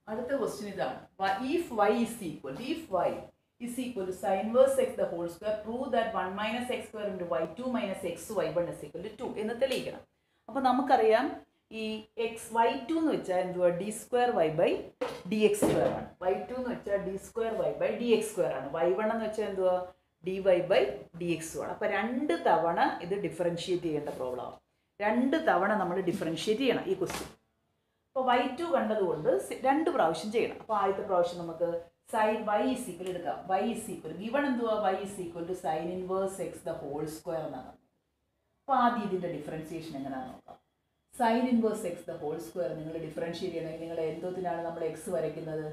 അടുത്ത ക്വസ്റ്റ്യൻ ഇതാണ് if y is equal if y is equal to sine inverse x the whole square prove that one minus x square into y two minus x y one is equal to two എന്ന് തെളിയിക്കണം അപ്പോൾ നമുക്കറിയാം ഈ X Y two എന്ന് വെച്ചാൽ എന്തുവാ d square y by d x square ആണ് y two എന്ന് വെച്ചാൽ d square y by d x square ആണ് വൈ വൺ എന്ന് വെച്ചാൽ എന്തുവാ d y by d x ആണ് അപ്പോൾ രണ്ട് തവണ ഇത് ഡിഫറൻഷിയേറ്റ് ചെയ്യേണ്ട പ്രോബ്ലമാണ് രണ്ട് തവണ നമ്മൾ ഡിഫറൻഷിയേറ്റ് ചെയ്യണം ഈ ക്വസ്റ്റ്യൻ അപ്പോൾ വൈ ടു കണ്ടതുകൊണ്ട് സി- രണ്ട് പ്രാവശ്യം ചെയ്യണം അപ്പോൾ ആദ്യത്തെ പ്രാവശ്യം നമുക്ക് സൈൻ വൈ ഇസ് ഈക്വൽ എടുക്കാം വൈ ഇസ് ഈക്വൽ ഗിവൺ എന്തുവാ y is equal to sine inverse x the whole square എന്നാണ് അപ്പോൾ ആദ്യം ഇതിൻ്റെ ഡിഫറൻസിയേഷൻ എങ്ങനെയാണെന്ന് നോക്കാം sine inverse x the whole square നിങ്ങൾ ഡിഫറൻഷിയേറ്റ് ചെയ്യണമെങ്കിൽ നിങ്ങൾ എന്തോത്തിനാണ് നമ്മൾ എക്സ് വരയ്ക്കുന്നത്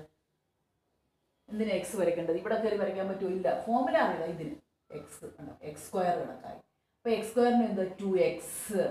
എന്തിനാ എക്സ് വരയ്ക്കേണ്ടത് ഇവിടെ കയറി വരയ്ക്കാൻ പറ്റുമോ ഇല്ല ഫോമുല അറിയാം ഇതിന് എക്സ് എക്സ് സ്ക്വയർ കണക്കായി അപ്പോൾ എക്സ് സ്ക്വയറിന് എന്താ ടു എക്സ്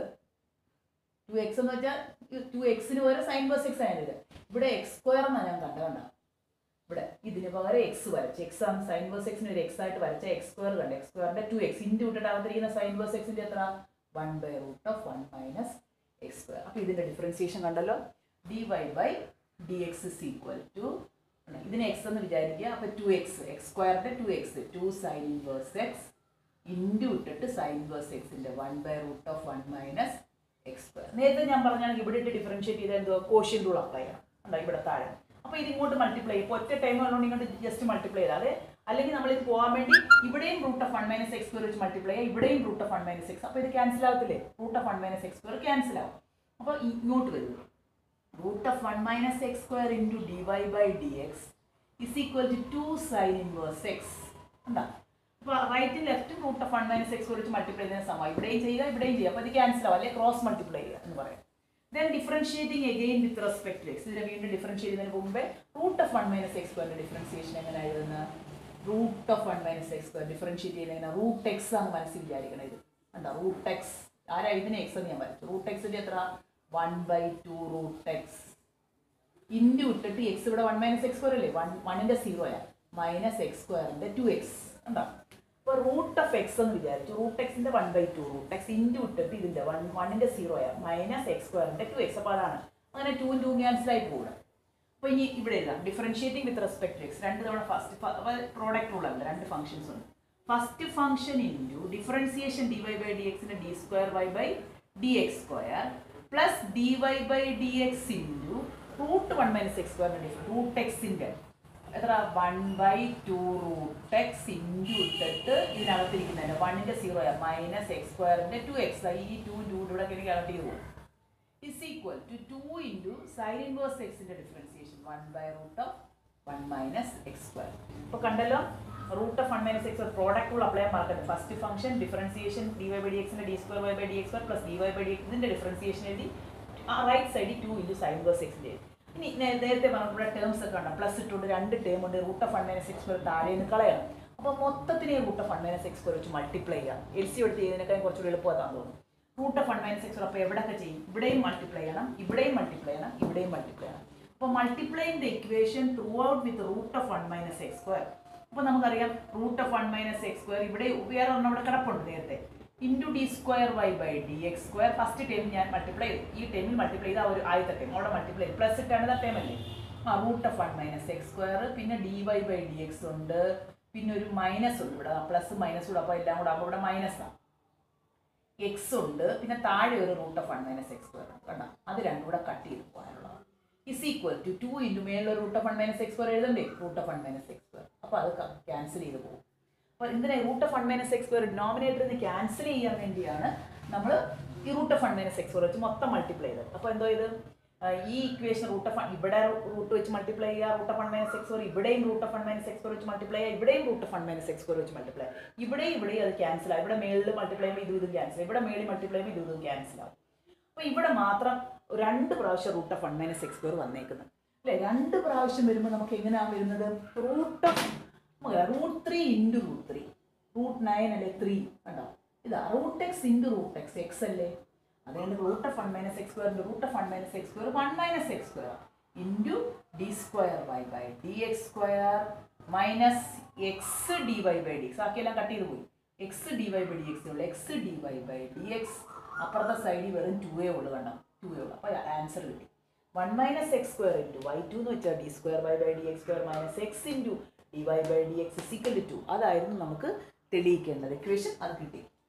ടു എക്സ് എന്ന് വെച്ചാൽ ടു എക്സിന് പകരം സൈൻ ബസ് എക്സ് ആയത് ഇവിടെ എക്സ് സ്ക്വയർ എന്നാണ് ഞാൻ കണ്ട കണ്ട ഇവിടെ ഇതിന് പകരം എക്സ് വരച്ച് എക്സ് ആണ് സൈൻ ബസ് എക്സിന് ഒരു എക്സ് ആയിട്ട് വരച്ച എക്സ് സ്ക്വയർ കണ്ട എക്സ് സ്ക്വയറിന്റെ ടു എക്സ് ഇൻറ്റു വിട്ടിട്ട് അകത്തിരിക്കുന്ന സൈൻ ബസ് എക്സിന്റെ എത്ര one by root of one minus x square അപ്പോൾ ഇതിന്റെ ഡിഫറൻസിയേഷൻ കണ്ടല്ലോ d y by d x is equal to ഇതിന് എക്സ് എന്ന് വിചാരിക്കുക അപ്പോൾ ടു എക്സ് എക്സ് സ്ക്വയറിന്റെ two x two sine inverse x into ഇട്ടിട്ട് സൈൻ ഇൻവേഴ്സ് എക്സിന്റെ one by root of one minus x square നേരത്തെ ഞാൻ പറഞ്ഞാണെങ്കിൽ ഇവിടെ ഇട്ട് ഡിഫറൻഷിയേറ്റ് ചെയ്താൽ എന്തോ കോഷ്യൻ റൂൾ അപ്ലൈ ചെയ്യണം ഉണ്ടോ ഇവിടെ താഴെ അപ്പോൾ ഇത് ഇങ്ങോട്ട് മൾട്ടിപ്ലൈ ഇപ്പോൾ ഒറ്റ ടൈം ഉള്ളതുകൊണ്ട് ഇങ്ങോട്ട് ജസ്റ്റ് മൾട്ടിപ്ലൈ ചെയ്താൽ അല്ലെങ്കിൽ നമ്മൾ ഇത് പോകാൻ വേണ്ടി ഇവിടെയും root of one minus x square വെച്ച് മൾട്ടിപ്ലൈ ചെയ്യുക ഇവിടെയും root of one minus x അപ്പോൾ ഇത് ക്യാൻസൽ ആവത്തില്ലേ root of one minus x square cancel ആവും അപ്പോൾ ഇങ്ങോട്ട് വരും root of one minus x square into d y by d x is equal to two sine inverse x എന്താ അപ്പോൾ റൈറ്റും ലെഫ്റ്റും root of one minus x വെച്ച് multiply ചെയ്യുന്ന സമയം ഇവിടെയും ചെയ്യുക ഇവിടെയും ചെയ്യുക അപ്പോൾ ഇത് ക്യാൻസൽ ആവും അല്ലെങ്കിൽ ക്രോസ് മൾട്ടിപ്ലൈ ചെയ്യുക എന്ന് പറയാം then differentiating again with respect x ഇതിനെ വീണ്ടും ഡിഫറൻഷിയേറ്റ് ചെയ്യുന്നതിന് മുമ്പേ root of one minus x സ്ക്വയറിന്റെ ഡിഫറൻസിയേഷൻ എങ്ങനെ എഴുതുന്നത് root of one minus x square differentiate ചെയ്യുന്ന എങ്ങനെ റൂട്ട് എക്സ് ആണ് മനസ്സിൽ വിചാരിക്കണം ഇത് എന്താ റൂട്ട് എക്സ് ആരാ ഇതിന് എക്സ് എന്ന് ഞാൻ വരച്ചു റൂട്ട് എക്സിന്റെ എത്ര one by two root x into ഇട്ടിട്ട് എക്സ് ഇവിടെ വൺ മൈനസ് എക്സ് സ്ക്വയർ അല്ലേ വൺ വണ്ണിൻ്റെ സീറോയാ മൈനസ് എക്സ് സ്ക്വയറിൻ്റെ ടു എക്സ് ഉണ്ടോ അപ്പോൾ റൂട്ട് ഓഫ് എക്സ് എന്ന് വിചാരിച്ചു റൂട്ട് എക്സിൻ്റെ one by two root x into ഇട്ടിട്ട് ഇതിൻ്റെ വൺ വണ്ണിൻ്റെ സീറോയാ മൈനസ് എക്സ് സ്ക്വയറിൻ്റെ ടു എക്സ് അപ്പോൾ അതാണ് അങ്ങനെ ടു ടു ക്യാൻസൽ ആയി പോകും അപ്പോൾ ഇനി ഇവിടെ എഴുതാം differentiating with respect to x രണ്ട് തവണ ഫസ്റ്റ് പ്രോഡക്റ്റ് റൂൾ അല്ല രണ്ട് ഫംഗ്ഷൻസ് ഉണ്ട് first function into differentiation d y by d എക്സിൻ്റെ d square y by d x square plus d y by d x into root one minus x സ്ക്വയറിൻ്റെ difference root എക്സിൻ്റെ എത്ര one by two root x into ഇട്ടിട്ട് ഇതിനകത്തിരിക്കുന്നതിന് വണ്ണിൻ്റെ zero minus x സ്ക്വയറിൻ്റെ two x ഈ two two ഇവിടെ എനിക്ക് കണക്ട് ചെയ്ത് പോകും is equal to 2 into sin inverse x ന്റെ differentiation 1 by root of 1 minus x square. ഇപ്പോൾ കണ്ടല്ലോ root of one minus x product rule apply market first function differentiation d y by d എക്സിന്റെ d square y by d x plus d y by d ഇതിന്റെ differentiation എഴുതി right സൈഡിൽ two into sine inverse എക്സിന്റെ ഇനി നേ- നേരത്തെ പറഞ്ഞ ഇവിടെ ടേംസ് ഒക്കെ ഉണ്ട് പ്ലസ് ഇട്ടുണ്ട് രണ്ട് ടേം ഉണ്ട് root of one minus x square താഴെ നിന്ന് കളയണം അപ്പോൾ മൊത്തത്തിനെ root of one minus x square വെച്ച് മൾട്ടിപ്ലൈ ചെയ്യാം എൽ സി എടുത്ത് ചെയ്യുന്നതിനേക്കാൾ കുറച്ചുകൂടി എളുപ്പമാണെന്ന് തോന്നുന്നു root of one minus x അപ്പോൾ എവിടെയൊക്കെ ചെയ്യും ഇവിടെയും മൾട്ടിപ്ലൈ ചെയ്യണം ഇവിടെയും മൾട്ടിപ്ലൈ ചെയ്യണം ഇവിടെയും മൾട്ടിപ്ലൈ ചെയ്യണം അപ്പോൾ multiplying the equation throughout with root of one minus x square അപ്പോൾ നമുക്കറിയാം root of one minus x square ഇവിടെ വേറെ ഒരെണ്ണം ഇവിടെ കിടപ്പുണ്ട് നേരത്തെ into d square y by d x square first time ഞാൻ മൾട്ടിപ്ലൈ ചെയ്തു ഈ ടൈമിൽ മൾട്ടിപ്ലൈ ചെയ്ത ആ ഒരു ആദ്യത്തെ ടൈം അവിടെ മൾട്ടിപ്ലൈ ചെയ്തു പ്ലസ് ഇട്ടാണ് ആ ടൈം അല്ലേ ആ root of one minus x square പിന്നെ d y by d x ഉണ്ട് പിന്നെ ഒരു മൈനസ് ഉണ്ട് ഇവിടെ പ്ലസ് മൈനസ് കൂടെ അപ്പോൾ എല്ലാം കൂടെ അപ്പോൾ ഇവിടെ മൈനസാണ് എക്സ് ഉണ്ട് പിന്നെ താഴെ ഒരു root of one minus x square ഉണ്ട് കണ്ടോ അത് രണ്ടും കൂടെ കട്ട് ചെയ്ത് പോകാനുള്ളതാണ് is equal to two into മേളിൽ root of one minus x square എഴുതണ്ടേ root of one minus x square അപ്പോൾ അത് ക്യാൻസൽ ചെയ്ത് പോകും അപ്പോൾ എന്തിനാ root of one minus x square ഡിനോമിനേറ്ററിൽ നിന്ന് ക്യാൻസൽ ചെയ്യാൻ വേണ്ടിയാണ് നമ്മൾ ഈ root of one minus x square വെച്ച് മൊത്തം മൾട്ടിപ്ലൈ ചെയ്തത് അപ്പോൾ എന്തോ ഇത് ആ, ഈ ഇക്വേഷൻ റൂട്ട് ഓഫ് ഇവിടെ റൂട്ട് വെച്ച് മൾട്ടിപ്ലൈ ചെയ്യുക root of one minus x square ഇവിടെയും root of one minus x square വെച്ച് മൾട്ടിപ്ലൈ ചെയ്യുക ഇവിടെയും root of one minus x square വെച്ച് മൾട്ടിപ്ലൈ ഇവിടെയും ഇവിടെയും അത് ക്യാൻസൽ ആവും ഇവിടെ മേളിൽ മൾട്ടിപ്ലൈ ചെയ്യുമ്പോൾ ഇതും ഇതും ക്യാൻസൽ ഇവിടെ മേളിൽ മൾട്ടിപ്ലൈ ചെയ്യുമ്പോൾ ഇതും ഇതും ക്യാൻസൽ ആവും അപ്പോൾ ഇവിടെ മാത്രം രണ്ട് പ്രാവശ്യം root of one minus x square വന്നേക്കുന്നത് അല്ലേ രണ്ട് പ്രാവശ്യം വരുമ്പോൾ നമുക്ക് എങ്ങനെയാണ് വരുന്നത് root of root three into root three root nine അല്ലേ ത്രീ കണ്ടോ ഇതാ root x into root x x അല്ലേ അതുകൊണ്ട് root of one minus x സ്ക്വയറിൻ്റെ root of one minus x square one minus x square into d square y by d x square minus x d y by d X ബാക്കിയെല്ലാം cut ചെയ്ത് പോയി x d y by d x ഉള്ളു x d y by d x അപ്പുറത്തെ സൈഡിൽ വെറും to A ഉള്ളു കണ്ടോ to A ഉള്ളു അപ്പോൾ ആൻസർ കിട്ടി one minus x square into y two എന്ന് വെച്ചാൽ d square y by d x square minus x into d y by d x സിക്കൽ ടു അതായിരുന്നു നമുക്ക് തെളിയിക്കേണ്ടത് ഇക്വേഷൻ അത് കിട്ടി